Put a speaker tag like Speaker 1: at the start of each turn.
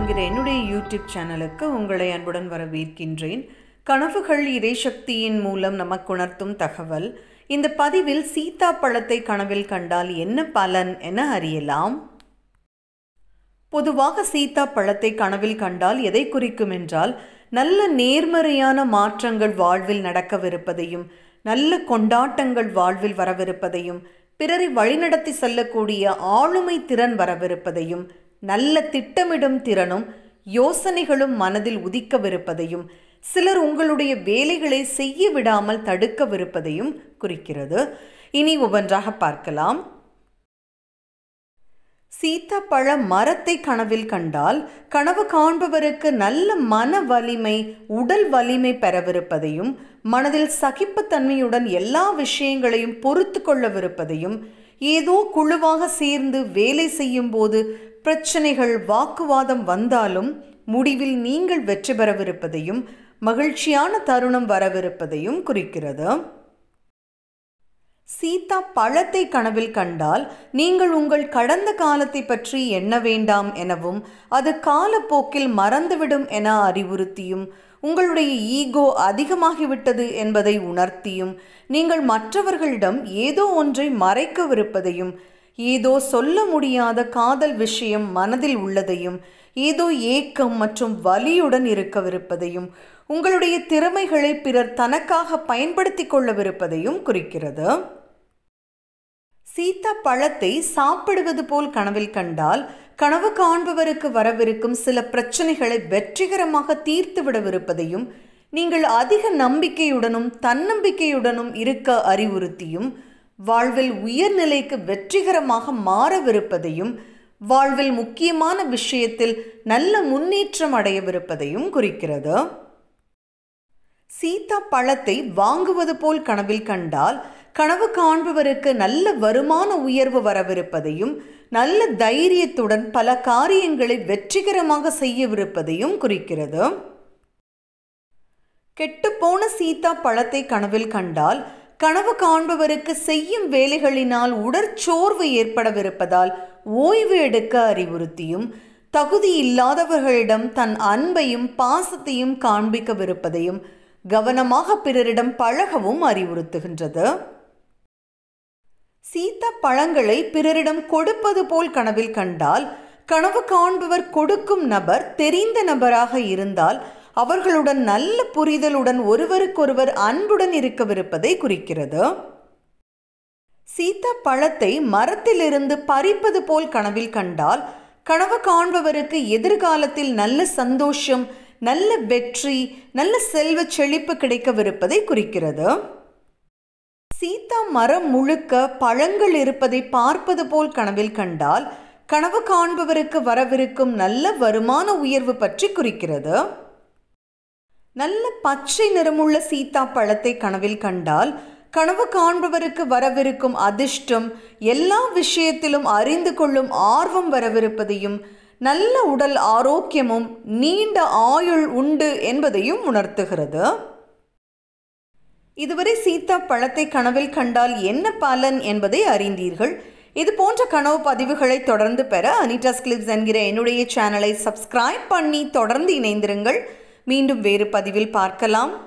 Speaker 1: என்கிற என்னுடைய யூடியூப் சேனலுக்கு உங்களை அன்புடன் வரவேற்கின்றேன் கனவுகள் இறைசக்தியின் மூலம் நமக்கு உணர்த்தும் தகவல் இந்த பதிவில் சீதா பழத்தை கனவில் கண்டால் என்ன பலன் என அறியலாம் பொதுவாக சீதா பழத்தை கனவில் கண்டால் எதை குறிக்கும் என்றால் நல்ல நேர்மறையான மாற்றங்கள் வாழ்வில் நடக்கவிருப்பதையும் நல்ல கொண்டாட்டங்கள் வாழ்வில் வரவிருப்பதையும் பிறரை வழிநடத்தி செல்லக்கூடிய ஆளுமை திறன் வரவிருப்பதையும் நல்ல திட்டமிடும் திறனும் யோசனைகளும் மனதில் உதிக்கவிருப்பதையும் சிலர் உங்களுடைய வேலைகளை செய்ய விடாமல் தடுக்கவிருப்பதையும் குறிக்கிறது இனி ஒவ்வொன்றாக பார்க்கலாம் சீத்தாப்பழ மரத்தை கனவில் கண்டால் கனவு காண்பவருக்கு நல்ல மன வலிமை உடல் வலிமை பெறவிருப்பதையும் மனதில் சகிப்புத்தன்மையுடன் எல்லா விஷயங்களையும் பொறுத்து கொள்ளவிருப்பதையும் ஏதோ குழுவாக சேர்ந்து வேலை செய்யும் போது பிரச்சனைகள் வாக்குவாதம் வந்தாலும் முடிவில் நீங்கள் வெற்றி பெறவிருப்பதையும் மகிழ்ச்சியான தருணம் வரவிருப்பதையும் குறிக்கிறது சீதா பழத்தை கனவில் கண்டால் நீங்கள் உங்கள் கடந்த காலத்தை பற்றி எண்ண வேண்டாம் எனவும் அது காலப்போக்கில் மறந்துவிடும் என அறிவுறுத்தியும் உங்களுடைய ஈகோ அதிகமாகிவிட்டது என்பதை உணர்த்தியும் நீங்கள் மற்றவர்களிடம் ஏதோ ஒன்றை மறைக்கவிருப்பதையும் ஏதோ சொல்ல முடியாத காதல் விஷயம் மனதில் உள்ளதையும் ஏதோ ஏக்கம் மற்றும் வலியுடன் இருக்கவிருப்பதையும் உங்களுடைய திறமைகளை பிறர் தனக்காக பயன்படுத்தி கொள்ளவிருப்பதையும் குறிக்கிறது சீதா பழத்தை சாப்பிடுவது போல் கனவில் கண்டால் கனவு காண்பவருக்கு வரவிருக்கும் சில பிரச்சனைகளை வெற்றிகரமாக தீர்த்து விடவிருப்பதையும் நீங்கள் அதிக நம்பிக்கையுடனும் தன்னம்பிக்கையுடனும் இருக்க அறிவுறுத்தியும் வாழ்வில் உயர்நிலைக்கு வெற்றிகரமாக மாறவிருப்பதையும் வாழ்வில் முக்கியமான விஷயத்தில் நல்ல முன்னேற்றம் அடையவிருப்பதையும் குறிக்கிறது சீதா பழத்தை வாங்குவது போல் கனவில் கண்டால் கனவு காண்பவருக்கு நல்ல வருமான உயர்வு வரவிருப்பதையும் நல்ல தைரியத்துடன் பல காரியங்களை வெற்றிகரமாக செய்யவிருப்பதையும் குறிக்கிறது கெட்டுப்போன சீதா பழத்தை கனவில் கண்டால் கனவு காண்பவருக்கு செய்யும் வேலைகளினால் உடற்சோர்வு ஏற்படவிருப்பதால் ஓய்வு எடுக்க அறிவுறுத்தியும் தகுதி இல்லாதவர்களிடம் தன் அன்பையும் பாசத்தையும் காண்பிக்கவிருப்பதையும் கவனமாக பிறரிடம் பழகவும் அறிவுறுத்துகின்றது சீதா பழங்களை பிறரிடம் கொடுப்பது போல் கனவில் கண்டால் கனவு காண்பவர் கொடுக்கும் நபர் தெரிந்த நபராக இருந்தால் அவர்களுடன் நல்ல புரிதலுடன் ஒருவருக்கொருவர் அன்புடன் இருக்கவிருப்பதை குறிக்கிறது சீதா பழத்தை மரத்திலிருந்து பறிப்பது போல் கனவில் கண்டால் கனவு காண்பவருக்கு எதிர்காலத்தில் நல்ல சந்தோஷம் நல்ல வெற்றி நல்ல செல்வ செழிப்பு கிடைக்கவிருப்பதை குறிக்கிறது சீதா மரம் முழுக்க பழங்கள் இருப்பதை பார்ப்பது போல் கனவில் கண்டால் கனவு காண்பவருக்கு வரவிருக்கும் நல்ல வருமான உயர்வு பற்றி குறிக்கிறது நல்ல பச்சை நிறமுள்ள சீதா பழத்தை கனவில் கண்டால் கனவு காண்பவருக்கு வரவிருக்கும் அதிர்ஷ்டம் எல்லா விஷயத்திலும் அறிந்து கொள்ளும் ஆர்வம் வரவிருப்பதையும் நல்ல உடல் ஆரோக்கியமும் நீண்ட ஆயுள் உண்டு என்பதையும் உணர்த்துகிறது இதுவரை சீதா பழத்தை கனவில் கண்டால் என்ன பலன் என்பதை அறிந்தீர்கள் இது போன்ற கனவு பதிவுகளை தொடர்ந்து பெற அனிட்டாஸ் கிளிப்ஸ் என்கிற என்னுடைய சேனலை சப்ஸ்கிரைப் பண்ணி தொடர்ந்து இணைந்திருங்கள் மீண்டும் வேறு பதிவில் பார்க்கலாம்